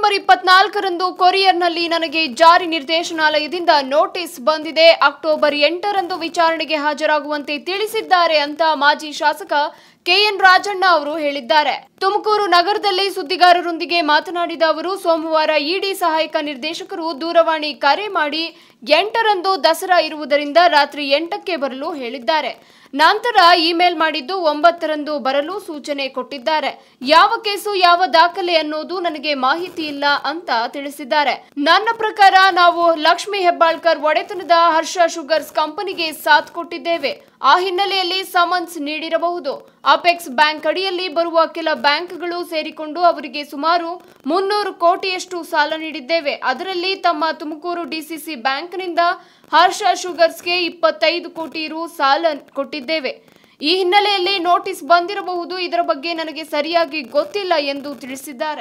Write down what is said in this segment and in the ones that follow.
October ಇಪ್ಪತ್ನಾಲ್ಕರಂದು ಕೊರಿಯರ್ನಲ್ಲಿ ನನಗೆ ಜಾರಿ ನಿರ್ದೇಶನಾಲಯದಿಂದ ನೋಟಿಸ್ ಬಂದಿದೆ ಅಕ್ಟೋಬರ್ ಎಂಟರಂದು ವಿಚಾರಣೆಗೆ ಹಾಜರಾಗುವಂತೆ ತಿಳಿಸಿದ್ದಾರೆ ಅಂತ ಮಾಜಿ ಶಾಸಕ ಕೆಎನ್ ರಾಜಣ್ಣ ಅವರು ಹೇಳಿದ್ದಾರೆ ತುಮಕೂರು ನಗರದಲ್ಲಿ ಸುದ್ದಿಗಾರರೊಂದಿಗೆ ಮಾತನಾಡಿದ ಅವರು ಸೋಮವಾರ ಇಡಿ ಸಹಾಯಕ ನಿರ್ದೇಶಕರು ದೂರವಾಣಿ ಕರೆ ಮಾಡಿ ಎಂಟರಂದು ದಸರಾ ಇರುವುದರಿಂದ ರಾತ್ರಿ ಎಂಟಕ್ಕೆ ಬರಲು ಹೇಳಿದ್ದಾರೆ ನಂತರ ಇಮೇಲ್ ಮಾಡಿದ್ದು ಒಂಬತ್ತರಂದು ಬರಲು ಸೂಚನೆ ಕೊಟ್ಟಿದ್ದಾರೆ ಯಾವ ಕೇಸು ಯಾವ ದಾಖಲೆ ಅನ್ನೋದು ನನಗೆ ಮಾಹಿತಿ ಇಲ್ಲ ಅಂತ ತಿಳಿಸಿದ್ದಾರೆ ನನ್ನ ಪ್ರಕಾರ ನಾವು ಲಕ್ಷ್ಮಿ ಹೆಬ್ಬಾಳ್ಕರ್ ಒಡೆತನದ ಹರ್ಷ ಶುಗರ್ಸ್ ಕಂಪನಿಗೆ ಸಾಥ್ ಕೊಟ್ಟಿದ್ದೇವೆ ಆ ಹಿನ್ನೆಲೆಯಲ್ಲಿ ಸಮನ್ಸ್ ನೀಡಿರಬಹುದು ಅಪೆಕ್ಸ್ ಬ್ಯಾಂಕ್ ಅಡಿಯಲ್ಲಿ ಬರುವ ಕೆಲ ಬ್ಯಾಂಕ್ಗಳು ಸೇರಿಕೊಂಡು ಅವರಿಗೆ ಸುಮಾರು ಮುನ್ನೂರು ಕೋಟಿಯಷ್ಟು ಸಾಲ ನೀಡಿದ್ದೇವೆ ಅದರಲ್ಲಿ ತಮ್ಮ ತುಮಕೂರು ಡಿಸಿಸಿ ಬ್ಯಾಂಕ್ನಿಂದ ಹರ್ಷ ಶುಗರ್ಸ್ಗೆ ಇಪ್ಪತ್ತೈದು ಕೋಟಿ ರು ಸಾಲ ಕೊಟ್ಟಿದ್ದೇವೆ ಈ ಹಿನ್ನೆಲೆಯಲ್ಲಿ ನೋಟಿಸ್ ಬಂದಿರಬಹುದು ಇದರ ಬಗ್ಗೆ ನನಗೆ ಸರಿಯಾಗಿ ಗೊತ್ತಿಲ್ಲ ಎಂದು ತಿಳಿಸಿದ್ದಾರೆ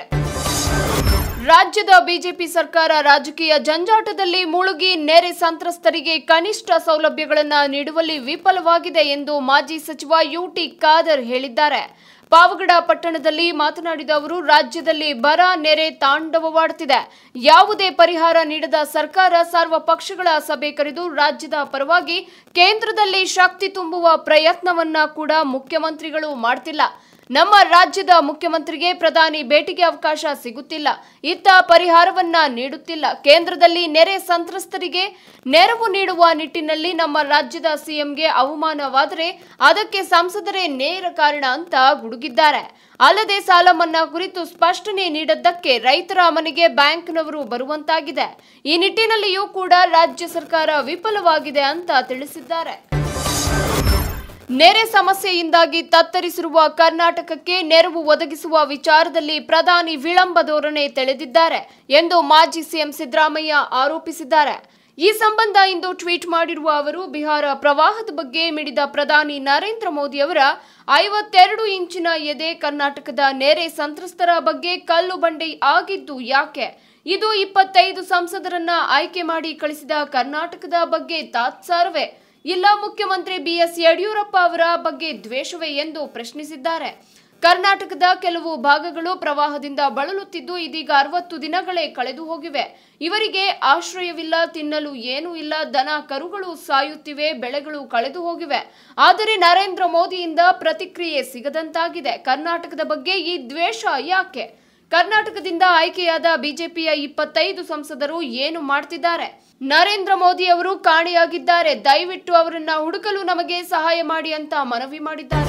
ರಾಜ್ಯದ ಬಿಜೆಪಿ ಸರ್ಕಾರ ರಾಜಕೀಯ ಜಂಜಾಟದಲ್ಲಿ ಮುಳುಗಿ ನೆರೆ ಸಂತ್ರಸ್ತರಿಗೆ ಕನಿಷ್ಠ ಸೌಲಭ್ಯಗಳನ್ನು ನೀಡುವಲ್ಲಿ ವಿಫಲವಾಗಿದೆ ಎಂದು ಮಾಜಿ ಸಚಿವ ಯುಟಿ ಖಾದರ್ ಹೇಳಿದ್ದಾರೆ ಪಾವಗಡ ಪಟ್ಟಣದಲ್ಲಿ ಮಾತನಾಡಿದ ಅವರು ರಾಜ್ಯದಲ್ಲಿ ಬರ ನೆರೆ ತಾಂಡವವಾಡುತ್ತಿದೆ ಯಾವುದೇ ಪರಿಹಾರ ನೀಡದ ಸರ್ಕಾರ ಸರ್ವ ಪಕ್ಷಗಳ ಸಭೆ ಕರೆದು ರಾಜ್ಯದ ಪರವಾಗಿ ಕೇಂದ್ರದಲ್ಲಿ ಶಕ್ತಿ ತುಂಬುವ ಪ್ರಯತ್ನವನ್ನ ಕೂಡ ಮುಖ್ಯಮಂತ್ರಿಗಳು ಮಾಡ್ತಿಲ್ಲ ನಮ್ಮ ರಾಜ್ಯದ ಮುಖ್ಯಮಂತ್ರಿಗೆ ಪ್ರಧಾನಿ ಭೇಟಿಗೆ ಅವಕಾಶ ಸಿಗುತ್ತಿಲ್ಲ ಇತ್ತ ಪರಿಹಾರವನ್ನ ನೀಡುತ್ತಿಲ್ಲ ಕೇಂದ್ರದಲ್ಲಿ ನೆರೆ ಸಂತ್ರಸ್ತರಿಗೆ ನೆರವು ನೀಡುವ ನಿಟ್ಟಿನಲ್ಲಿ ನಮ್ಮ ರಾಜ್ಯದ ಸಿಎಂಗೆ ಅವಮಾನವಾದರೆ ಅದಕ್ಕೆ ಸಂಸದರೇ ನೇರ ಕಾರಣ ಅಂತ ಗುಡುಗಿದ್ದಾರೆ ಅಲ್ಲದೆ ಸಾಲ ಮನ್ನಾ ಕುರಿತು ಸ್ಪಷ್ಟನೆ ನೀಡದ್ದಕ್ಕೆ ರೈತರ ಮನೆಗೆ ಬ್ಯಾಂಕ್ನವರು ಬರುವಂತಾಗಿದೆ ಈ ನಿಟ್ಟಿನಲ್ಲಿಯೂ ಕೂಡ ರಾಜ್ಯ ಸರ್ಕಾರ ವಿಫಲವಾಗಿದೆ ಅಂತ ತಿಳಿಸಿದ್ದಾರೆ ನೆರೆ ಸಮಸ್ಯೆಯಿಂದಾಗಿ ತತ್ತರಿಸಿರುವ ಕರ್ನಾಟಕಕ್ಕೆ ನೆರವು ಒದಗಿಸುವ ವಿಚಾರದಲ್ಲಿ ಪ್ರಧಾನಿ ವಿಳಂಬ ಧೋರಣೆ ತೆಳೆದಿದ್ದಾರೆ ಎಂದು ಮಾಜಿ ಸಿಎಂ ಸಿದ್ದರಾಮಯ್ಯ ಆರೋಪಿಸಿದ್ದಾರೆ ಈ ಸಂಬಂಧ ಇಂದು ಟ್ವೀಟ್ ಮಾಡಿರುವ ಅವರು ಬಿಹಾರ ಪ್ರವಾಹದ ಬಗ್ಗೆ ಮಿಡಿದ ಪ್ರಧಾನಿ ನರೇಂದ್ರ ಮೋದಿ ಅವರ ಐವತ್ತೆರಡು ಇಂಚಿನ ಎದೆ ಕರ್ನಾಟಕದ ನೆರೆ ಸಂತ್ರಸ್ತರ ಬಗ್ಗೆ ಕಲ್ಲು ಬಂಡೆ ಆಗಿದ್ದು ಯಾಕೆ ಇದು ಇಪ್ಪತ್ತೈದು ಸಂಸದರನ್ನ ಆಯ್ಕೆ ಮಾಡಿ ಕಳಿಸಿದ ಕರ್ನಾಟಕದ ಬಗ್ಗೆ ತಾತ್ಸಾರವೇ ಇಲ್ಲ ಮುಖ್ಯಮಂತ್ರಿ ಬಿಎಸ್ ಯಡಿಯೂರಪ್ಪ ಅವರ ಬಗ್ಗೆ ದ್ವೇಷವೇ ಎಂದು ಪ್ರಶ್ನಿಸಿದ್ದಾರೆ ಕರ್ನಾಟಕದ ಕೆಲವು ಭಾಗಗಳು ಪ್ರವಾಹದಿಂದ ಬಳಲುತ್ತಿದ್ದು ಇದೀಗ ಅರವತ್ತು ದಿನಗಳೇ ಕಳೆದು ಹೋಗಿವೆ ಇವರಿಗೆ ಆಶ್ರಯವಿಲ್ಲ ತಿನ್ನಲು ಏನೂ ಇಲ್ಲ ದನ ಕರುಗಳು ಸಾಯುತ್ತಿವೆ ಬೆಳೆಗಳು ಕಳೆದು ಹೋಗಿವೆ ಆದರೆ ನರೇಂದ್ರ ಮೋದಿಯಿಂದ ಪ್ರತಿಕ್ರಿಯೆ ಸಿಗದಂತಾಗಿದೆ ಕರ್ನಾಟಕದ ಬಗ್ಗೆ ಈ ದ್ವೇಷ ಯಾಕೆ ಕರ್ನಾಟಕದಿಂದ ಆಯ್ಕೆಯಾದ ಬಿಜೆಪಿಯ ಇಪ್ಪತ್ತೈದು ಸಂಸದರು ಏನು ಮಾಡ್ತಿದ್ದಾರೆ ನರೇಂದ್ರ ಮೋದಿ ಅವರು ಕಾಣೆಯಾಗಿದ್ದಾರೆ ದಯವಿಟ್ಟು ಅವರನ್ನ ಹುಡುಕಲು ನಮಗೆ ಸಹಾಯ ಮಾಡಿ ಅಂತ ಮನವಿ ಮಾಡಿದ್ದಾರೆ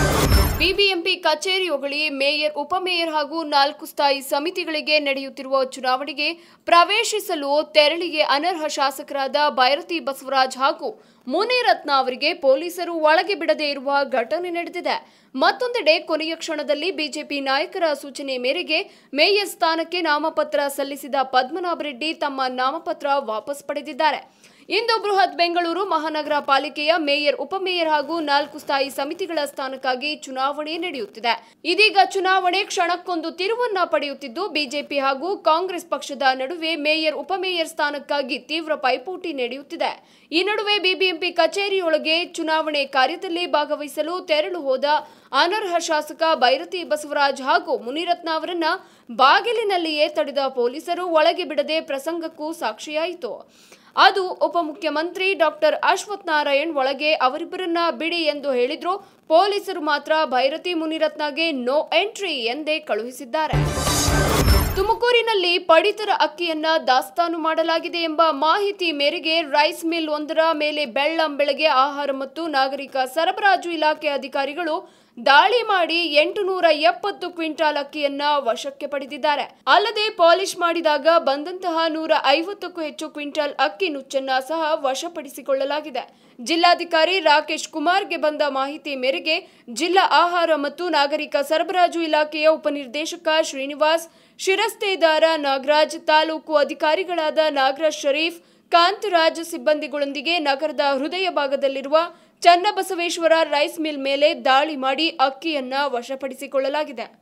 ಬಿಬಿಎಂಪಿ ಕಚೇರಿ ಹೊಗಳಿ ಮೇಯರ್ ಉಪಮೇಯರ್ ಹಾಗೂ ನಾಲ್ಕು ಸ್ಥಾಯಿ ಸಮಿತಿಗಳಿಗೆ ನಡೆಯುತ್ತಿರುವ ಚುನಾವಣೆಗೆ ಪ್ರವೇಶಿಸಲು ತೆರಳಿಗೆ ಅನರ್ಹ ಶಾಸಕರಾದ ಭೈರತಿ ಬಸವರಾಜ್ ಹಾಗೂ ಮುನಿರತ್ನ ಅವರಿಗೆ ಪೊಲೀಸರು ಒಳಗೆ ಬಿಡದೇ ಇರುವ ಘಟನೆ ನಡೆದಿದೆ ಮತ್ತೊಂದೆಡೆ ಕೊನೆಯ ಕ್ಷಣದಲ್ಲಿ ಬಿಜೆಪಿ ನಾಯಕರ ಸೂಚನೆ ಮೇರೆಗೆ ಮೇಯರ್ ಸ್ಥಾನಕ್ಕೆ ನಾಮಪತ್ರ ಸಲ್ಲಿಸಿದ ಪದ್ಮನಾಭ ರೆಡ್ಡಿ ತಮ್ಮ ನಾಮಪತ್ರ ವಾಪಸ್ ಪಡೆದಿದ್ದಾರೆ ಇಂದು ಬೃಹತ್ ಬೆಂಗಳೂರು ಮಹಾನಗರ ಪಾಲಿಕೆಯ ಮೇಯರ್ ಉಪಮೇಯರ್ ಹಾಗೂ ನಾಲ್ಕು ಸ್ಥಾಯಿ ಸಮಿತಿಗಳ ಸ್ಥಾನಕ್ಕಾಗಿ ಚುನಾವಣೆ ನಡೆಯುತ್ತಿದೆ ಇದೀಗ ಚುನಾವಣೆ ಕ್ಷಣಕ್ಕೊಂದು ತಿರುವನ್ನ ಪಡೆಯುತ್ತಿದ್ದು ಬಿಜೆಪಿ ಹಾಗೂ ಕಾಂಗ್ರೆಸ್ ಪಕ್ಷದ ನಡುವೆ ಮೇಯರ್ ಉಪಮೇಯರ್ ಸ್ಥಾನಕ್ಕಾಗಿ ತೀವ್ರ ಪೈಪೋಟಿ ನಡೆಯುತ್ತಿದೆ ಈ ನಡುವೆ ಬಿಬಿಎಂಪಿ ಕಚೇರಿಯೊಳಗೆ ಚುನಾವಣೆ ಕಾರ್ಯದಲ್ಲಿ ಭಾಗವಹಿಸಲು ತೆರಳು ಹೋದ ಅನರ್ಹ ಶಾಸಕ ಭೈರತಿ ಬಸವರಾಜ್ ಹಾಗೂ ಮುನಿರತ್ನ ಅವರನ್ನ ಬಾಗಿಲಿನಲ್ಲಿಯೇ ತಡೆದ ಪೊಲೀಸರು ಒಳಗೆ ಬಿಡದೆ ಪ್ರಸಂಗಕ್ಕೂ ಸಾಕ್ಷಿಯಾಯಿತು ಅದು ಉಪಮುಖ್ಯಮಂತ್ರಿ ಡಾಕ್ಟರ್ ಅಶ್ವಥ್ ನಾರಾಯಣ್ ಒಳಗೆ ಅವರಿಬ್ಬರನ್ನ ಬಿಡಿ ಎಂದು ಹೇಳಿದ್ರು ಪೊಲೀಸರು ಮಾತ್ರ ಭೈರತಿ ಮುನಿರತ್ನಗೆ ನೋ ಎಂಟ್ರಿ ಎಂದೇ ಕಳುಹಿಸಿದ್ದಾರೆ ತುಮಕೂರಿನಲ್ಲಿ ಪಡಿತರ ಅಕ್ಕಿಯನ್ನ ದಾಸ್ತಾನು ಮಾಡಲಾಗಿದೆ ಎಂಬ ಮಾಹಿತಿ ಮೇರೆಗೆ ರೈಸ್ ಮಿಲ್ ಒಂದರ ಮೇಲೆ ಬೆಳ್ಳಂ ಬೆಳಗ್ಗೆ ಆಹಾರ ಮತ್ತು ನಾಗರಿಕ ಸರಬರಾಜು ಇಲಾಖೆ ಅಧಿಕಾರಿಗಳು ದಾಳಿ ಮಾಡಿ ಎಂಟು ನೂರ ಎಪ್ಪತ್ತು ಕ್ವಿಂಟಾಲ್ ಅಕ್ಕಿಯನ್ನ ವಶಕ್ಕೆ ಪಡೆದಿದ್ದಾರೆ ಅಲ್ಲದೆ ಪಾಲಿಶ್ ಮಾಡಿದಾಗ ಬಂದಂತಹ ನೂರ ಐವತ್ತಕ್ಕೂ ಹೆಚ್ಚು ಕ್ವಿಂಟಾಲ್ ಅಕ್ಕಿ ನುಚ್ಚನ್ನ ಸಹ ವಶಪಡಿಸಿಕೊಳ್ಳಲಾಗಿದೆ ಜಿಲ್ಲಾಧಿಕಾರಿ ರಾಕೇಶ್ ಕುಮಾರ್ಗೆ ಬಂದ ಮಾಹಿತಿ ಮೇರೆಗೆ ಜಿಲ್ಲಾ ಆಹಾರ ಮತ್ತು ನಾಗರಿಕ ಸರಬರಾಜು ಇಲಾಖೆಯ ಉಪನಿರ್ದೇಶಕ ಶ್ರೀನಿವಾಸ್ ಶಿರಸ್ತೇದಾರ ನಾಗರಾಜ್ ತಾಲೂಕು ಅಧಿಕಾರಿಗಳಾದ ನಾಗರಾಜ್ ಶರೀಫ್ ಕಾಂತರಾಜ್ ಸಿಬ್ಬಂದಿಗಳೊಂದಿಗೆ ನಗರದ ಹೃದಯ ಭಾಗದಲ್ಲಿರುವ ಚನ್ನಬಸವೇಶ್ವರ ರೈಸ್ ಮಿಲ್ ಮೇಲೆ ದಾಳಿ ಮಾಡಿ ಅಕ್ಕಿಯನ್ನ ವಶಪಡಿಸಿಕೊಳ್ಳಲಾಗಿದೆ